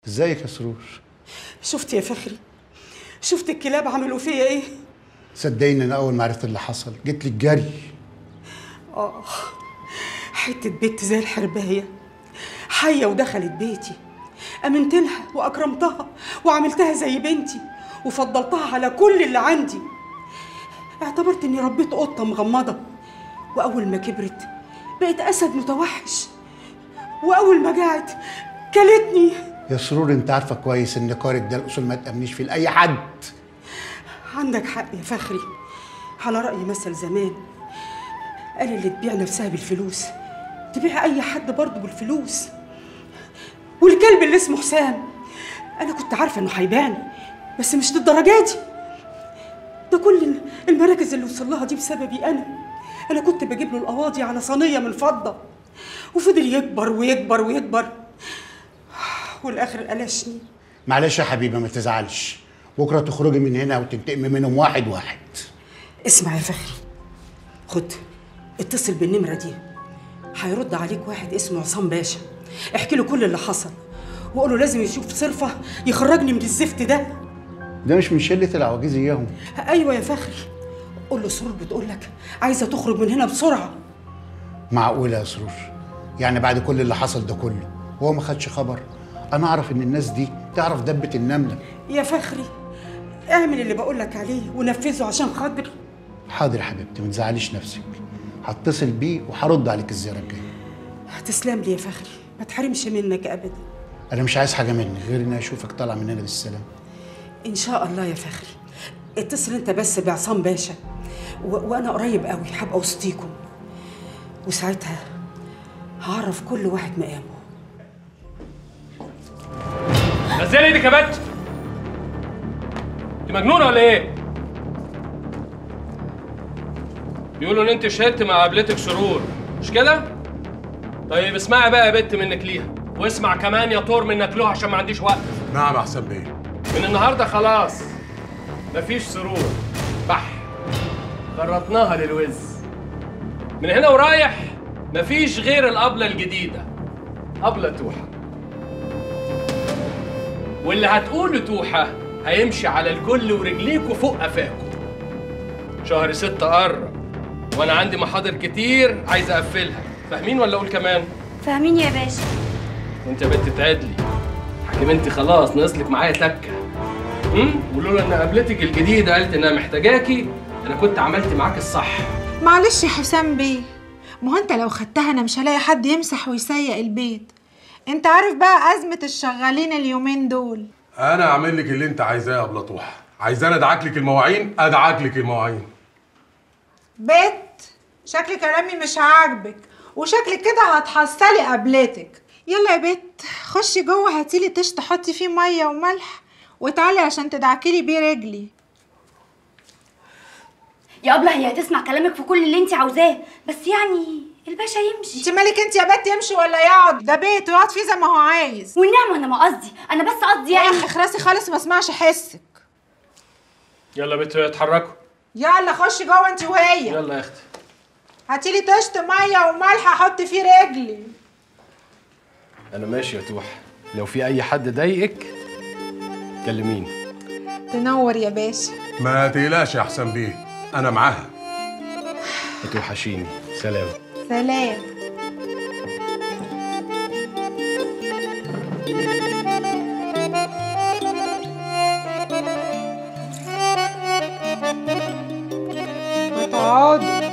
ازيك يا سرور شفت يا فخري شفت الكلاب عملوا فيا ايه صدقيني انا اول ما عرفت اللي حصل جيت لك جري اه حته بنت زي الحربايه حيه ودخلت بيتي امنت لها واكرمتها وعملتها زي بنتي وفضلتها على كل اللي عندي اعتبرت اني ربيت قطه مغمضه واول ما كبرت بقت اسد متوحش واول ما جعت كلتني يا سرور انت عارفه كويس ان كارك ده الاصول ما تامنيش فيه لاي حد عندك حق يا فخري على رأي مثل زمان قال اللي تبيع نفسها بالفلوس تبيع أي حد برضه بالفلوس والكلب اللي اسمه حسام أنا كنت عارفة إنه هيبيعني بس مش للدرجة دي ده كل المراكز اللي وصل لها دي بسببي أنا أنا كنت بجيب له القواضي على صينية من فضة وفضل يكبر ويكبر ويكبر والآخر قلشني معلش يا حبيبه ما تزعلش بكره تخرجي من هنا وتنتقمي منهم واحد واحد اسمع يا فخري خد اتصل بالنمرة دي هيرد عليك واحد اسمه عصام باشا احكي له كل اللي حصل وقول له لازم يشوف صرفة يخرجني من الزفت ده ده مش من شله العواجيز اياهم ايوه يا فخري قول له سرور بتقول لك عايزه تخرج من هنا بسرعه معقوله يا سرور يعني بعد كل اللي حصل ده كله هو ما خدش خبر انا اعرف ان الناس دي تعرف دبه النمله يا فخري اعمل اللي بقول لك عليه ونفذه عشان خاطري حاضر يا حبيبتي ما تزعليش نفسك هتصل بيه وهرد عليك الزياره الجايه تسلم لي يا فخري ما تحرمش منك ابدا انا مش عايز حاجه منك غير اني اشوفك طالعه من هنا بالسلام ان شاء الله يا فخري اتصل انت بس بعصام باشا و... وانا قريب قوي هبقى وسطيكم وساعتها هعرف كل واحد مقامه نزلي ايدك يا بت انت مجنونه ولا ايه؟ بيقولوا ان انت شهدت مع قابلتك سرور مش كده؟ طيب اسمعي بقى يا بت منك ليها واسمع كمان يا طور منك له عشان ما عنديش وقت نعم يا حسام بيه من النهارده خلاص مفيش سرور بح خرطناها للوز من هنا ورايح مفيش غير القبلة الجديدة قبلة توحة واللي هتقوله توحة هيمشي على الكل ورجليكوا فوق قفاكوا شهر ستة قرب وانا عندي محاضر كتير عايز اقفلها فاهمين ولا اقول كمان فاهمين يا باشا وانت يا بنت تعدلي حكيم انت خلاص ناقصلك معايا تكه امم ولولا ان قابلتك الجديده قالت انها محتاجاكي انا كنت عملت معاك الصح معلش يا حسام بيه ما هو انت لو خدتها انا مش هلاقي حد يمسح ويسيق البيت انت عارف بقى ازمه الشغالين اليومين دول انا اعمل لك اللي انت عايزاه يا ابله طوحه عايزاني ادعك لك المواعين ادعك لك المواعين بت شكل كلامي مش عاجبك وشكلك كده هتحصلي قبلتك يلا يا بت خشي جوه هاتيلي طش تحطي فيه ميه وملح وتعالي عشان تدعكيلي بيه رجلي يا ابله هي هتسمع كلامك في كل اللي انت عاوزاه بس يعني الباشا يمشي انت مالك انت يا بت يمشي ولا يقعد ده بيت ويقعد فيه زي ما هو عايز والنعمه انا ما قصدي انا بس قصدي يا يعني اخي خراسي خالص ما اسمعش حسك يلا يا بنت اتحركوا يلا خشي جوه انت وهي يلا يا اختي هاتيلي طشت ميه وملح احط فيه رجلي انا ماشي يا توح لو في اي حد ضايقك كلميني تنور يا باشا ما تقلقش يا حسام بيه انا معاها هتوحشيني سلام سلام وتقعدوا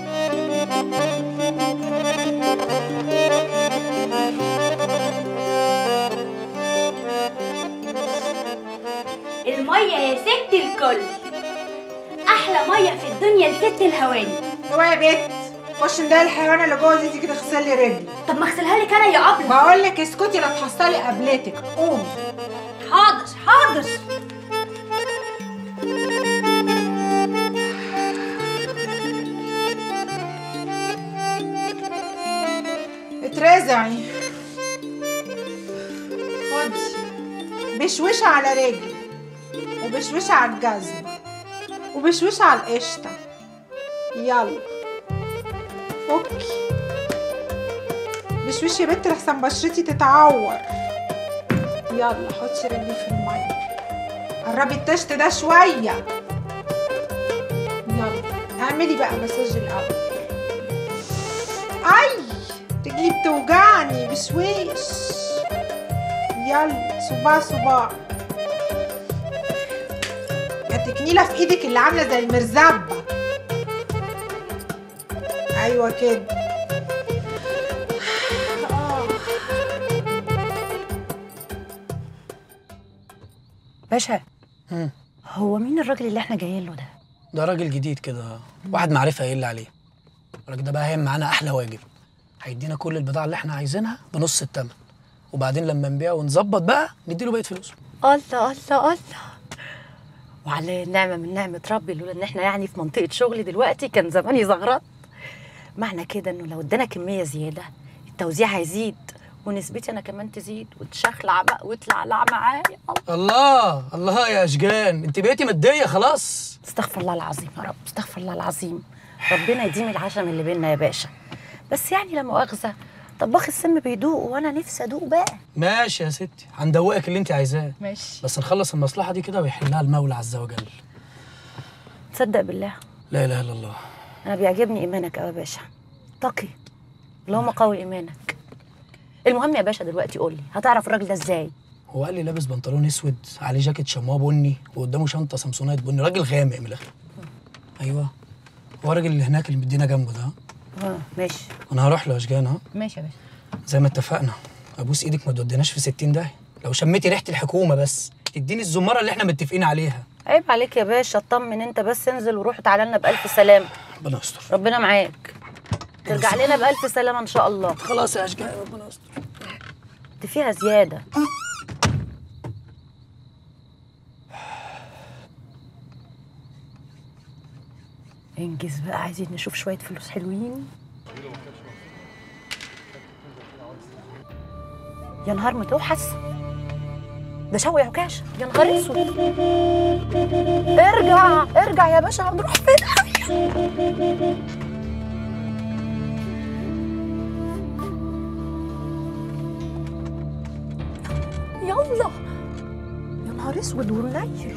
الميه يا ست الكل احلى ميه في الدنيا لست الهواني اوعي يا بت خش نلاقي الحيوانه اللي جوه دي تيجي تغسل لي رجلي طب ما اغسلها لك انا يا ابله بقول لك اسكتي لا تحصلي قبلتك قومي حاضر حاضر اترزعي خدي بشوشة على رجلي وبشوشة على الجزمة وبشوشة على القشطة يلا فكي بشوشي يا بنت لحسن بشرتي تتعور يلا حطي رجلي في الميه قربي التشت ده شويه يلا اعملي بقى مساج الاول اي رجلي بتوجعني بشويش يلا صباع صباع يا تكنيله في ايدك اللي عامله زي المرزبه ايوه كده آه. باشا هو مين الراجل اللي احنا جايين له ده؟ ده راجل جديد كده واحد معرفة قايل لي عليه الراجل ده بقى هيعمل معانا أحلى واجب هيدينا كل البضاعة اللي احنا عايزينها بنص التمن وبعدين لما نبيع ونظبط بقى نديله بقية فلوسه الله الله الله وعلى النعمة من نعمة ربي لولا ان احنا يعني في منطقة شغل دلوقتي كان زماني زغرط معنى كده انه لو ادانا كمية زيادة التوزيع هيزيد ونسبتي انا كمان تزيد وتشخلع بقى وتلعلع معايا الله الله يا أشجان انت بقيتي مادية خلاص استغفر الله العظيم يا رب استغفر الله العظيم ربنا يديم العشم اللي بينا يا باشا بس يعني لا مؤاخذة طباخ السم بيدوق وانا نفسي ادوق بقى ماشي يا ستي هندوقك اللي انت عايزاه ماشي بس نخلص المصلحة دي كده ويحلها المولى عز وجل تصدق بالله لا إله إلا الله انا بيعجبني ايمانك قوي يا باشا تقي اللهم قوي ايمانك المهم يا باشا دلوقتي قول لي هتعرف الراجل ده ازاي هو قال لي لابس بنطلون اسود عليه جاكيت شمواه بني وقدامه شنطه سامسونايت بني راجل غامق من الاخر ايوه هو الراجل اللي هناك اللي مدينا جنبه ده اه ماشي انا هروح له يا اشجان ها ماشي يا باشا زي ما اتفقنا ابوس ايدك ما توديناش في 60 داهيه لو شميتي ريحه الحكومه بس تديني الزماره اللي احنا متفقين عليها عيب عليك يا باشا اطمن انت بس انزل وروح تعالى لنا بالف سلامه ربنا يستر ربنا معاك ترجع لنا بالف سلامه ان شاء الله خلاص يا اشجان ربنا يستر دي فيها زياده انجز بقى عايزين نشوف شويه فلوس حلوين يا نهار متوحس ده شوي عكاش يا نهار اسود ارجع ارجع يا باشا هنروح فين يلا يا نهار اسود ومنيل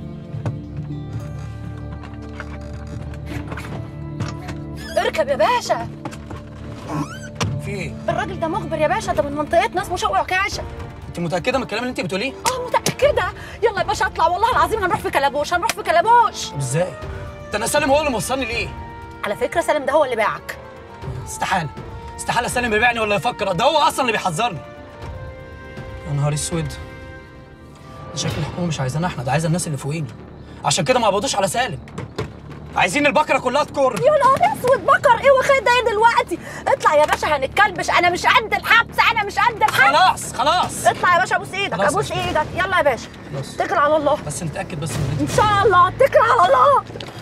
اركب يا باشا في ايه الراجل ده مخبر يا باشا ده من منطقتنا اسمه شوقي عكاشه انت متاكده من الكلام اللي انت بتقوليه اه متاكده يلا يا باشا اطلع والله العظيم هنروح في كلبوش هنروح في كلبوش طب ازاي ده انا سالم هو اللي موصلني ليه على فكره سالم ده هو اللي باعك استحاله استحاله سالم يبيعني ولا يفكر ده هو اصلا اللي بيحذرني يا نهار اسود ده شكل الحكومه مش عايزانا احنا ده عايزه الناس اللي فوقينا عشان كده ما قبضوش على سالم عايزين البكره كلها تكر يا نهار اسود بكر ايه واخد ايه دلوقتي اطلع يا باشا هنتكلبش انا مش قد الحبس انا مش قد الحبس خلاص خلاص اطلع يا باشا ابوس ايدك خلاص ابوس يا ايدك يلا يا باشا خلاص. اتكل على الله بس نتاكد بس من ان شاء الله اتكل على الله